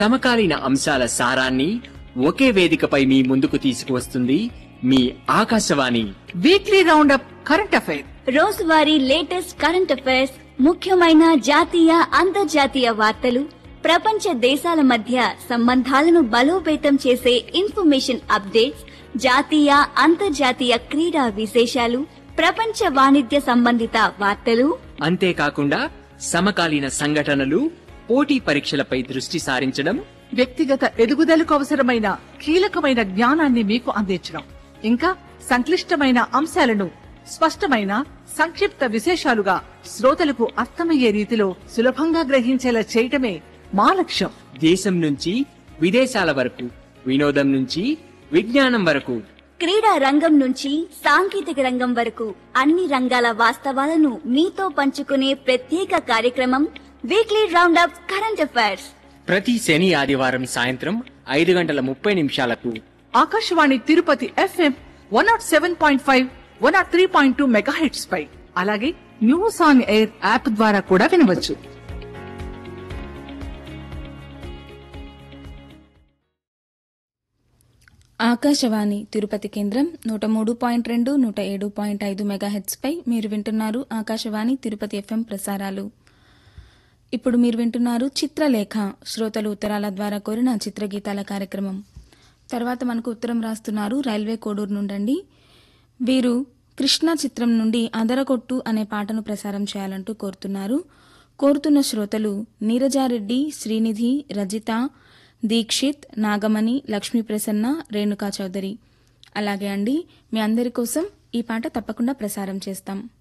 సమకాలీన అంశాల సారాన్ని ఒకే వేదికపై మీ ముందుకు తీసుకువస్తుంది మీ Akashvani weekly round up current affair రోజువారీ లేటెస్ట్ కరెంట్ అఫైర్స్ ముఖ్యమైన జాతీయ అంతర్జాతీయ వార్తలు ప్రపంచ దేశాల మధ్య సంబంధాలను బలోపేతం చేసే ఇన్ఫర్మేషన్ అప్డేట్స్ జాతీయ అంతర్జాతీయ క్రీడా విశేషాలు ప్రపంచ వాణిజ్య సంబంధిత వార్తలు అంతేకాకుండా సమకాలీన సంఘటనలు పోటీ పరీక్షలపై దృష్టి సారించడం వ్యక్తిగత ఎదుగుదలకు అవసరమైన కీలకమైన జ్ఞానాన్ని మీకు అందించడం ఇంకా సంక్లిష్టమైన అంశాలను స్పష్టమైన సంక్షిప్త విశేషాలుగా శ్రోతలకు అర్థమయ్యే రీతిలో సులభంగా గ్రహించేలా చేయటమే మా లక్ష్యం దేశం నుంచి విదేశాల వరకు వినోదం నుంచి విజ్ఞానం వరకు క్రీడా రంగం నుంచి సాంకేతిక రంగం వరకు అన్ని రంగాల వాస్తవాలను మీతో పంచుకునే ప్రత్యేక కార్యక్రమం weekly round up current affairs ప్రతి శని ఆదివారం సాయంత్రం ఐదు గంటల ముప్పై నిమిషాలకు Akashvani Tirupati FM one nought seven point five one nought three point two megahertz పై అలాగే న్యూస్ ఆన్ ఎయిర్ యాప్ ద్వారా కూడా వినవచ్చు ఆకాశవాణి తిరుపతి కేంద్రం నూట మూడు పాయింట్ రెండు నూట ఏడు పాయింట్ ఐదు మెగాహెట్స్పై మీరు వింటున్నారు ఆకాశవాణి తిరుపతి ఎఫ్ఎం ప్రసారాలు ఇప్పుడు మీరు వింటున్నారు చిత్రలేఖ శ్రోతలు ఉత్తరాల ద్వారా కోరిన చిత్రగీతాల కార్యక్రమం తర్వాత మనకు ఉత్తరం రాస్తున్నారు రైల్వే కోడూరు నుండండి వీరు కృష్ణ చిత్రం నుండి అదరకొట్టు అనే పాటను ప్రసారం చేయాలంటూ కోరుతున్నారు కోరుతున్న శ్రోతలు నీరజారెడ్డి శ్రీనిధి రజిత దీక్షిత్ నాగమణి లక్ష్మీ ప్రసన్న రేణుకా చౌదరి అలాగే అండి మీ అందరి కోసం ఈ పాట తప్పకుండా ప్రసారం చేస్తాం